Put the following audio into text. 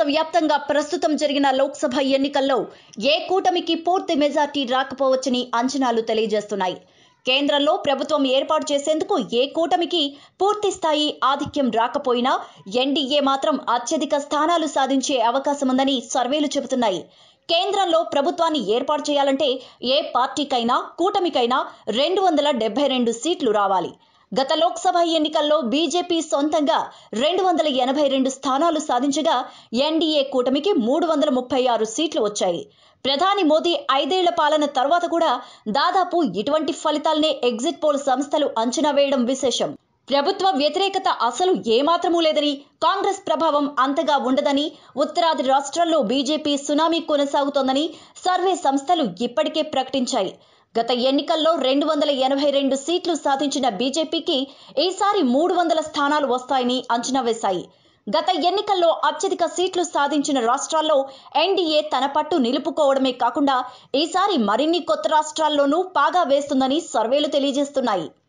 వ్యాప్తంగా ప్రస్తుతం జరిగిన లోక్సభ ఎన్నికల్లో ఏ కూటమికి పూర్తి మెజార్టీ రాకపోవచ్చని అంచనాలు తెలియజేస్తున్నాయి కేంద్రంలో ప్రభుత్వం ఏర్పాటు చేసేందుకు ఏ కూటమికి పూర్తి స్థాయి ఆధిక్యం రాకపోయినా ఎన్డీఏ మాత్రం అత్యధిక స్థానాలు సాధించే అవకాశముందని సర్వేలు చెబుతున్నాయి కేంద్రంలో ప్రభుత్వాన్ని ఏర్పాటు చేయాలంటే ఏ పార్టీకైనా కూటమికైనా రెండు వందల డెబ్బై రెండు సీట్లు రావాలి గత లోక్సభ ఎన్నికల్లో బీజేపీ సొంతంగా రెండు వందల ఎనభై రెండు స్థానాలు సాధించగా ఎన్డీఏ కూటమికి మూడు వందల ముప్పై ఆరు సీట్లు వచ్చాయి ప్రధాని మోదీ ఐదేళ్ల పాలన తర్వాత కూడా దాదాపు ఇటువంటి ఫలితాలనే ఎగ్జిట్ పోల్ సంస్థలు అంచనా వేయడం విశేషం ప్రభుత్వ వ్యతిరేకత అసలు ఏమాత్రమూ లేదని కాంగ్రెస్ ప్రభావం అంతగా ఉండదని ఉత్తరాది రాష్ట్రాల్లో బీజేపీ సునామీ కొనసాగుతోందని సర్వే సంస్థలు ఇప్పటికే ప్రకటించాయి గత ఎన్నికల్లో రెండు వందల ఎనభై రెండు సీట్లు సాధించిన బీజేపీకి ఈసారి మూడు వందల స్థానాలు వస్తాయని అంచనా వేశాయి గత ఎన్నికల్లో అత్యధిక సీట్లు సాధించిన రాష్ట్రాల్లో ఎన్డీఏ తన పట్టు నిలుపుకోవడమే కాకుండా ఈసారి మరిన్ని కొత్త రాష్ట్రాల్లోనూ పాగా వేస్తుందని సర్వేలు తెలియజేస్తున్నాయి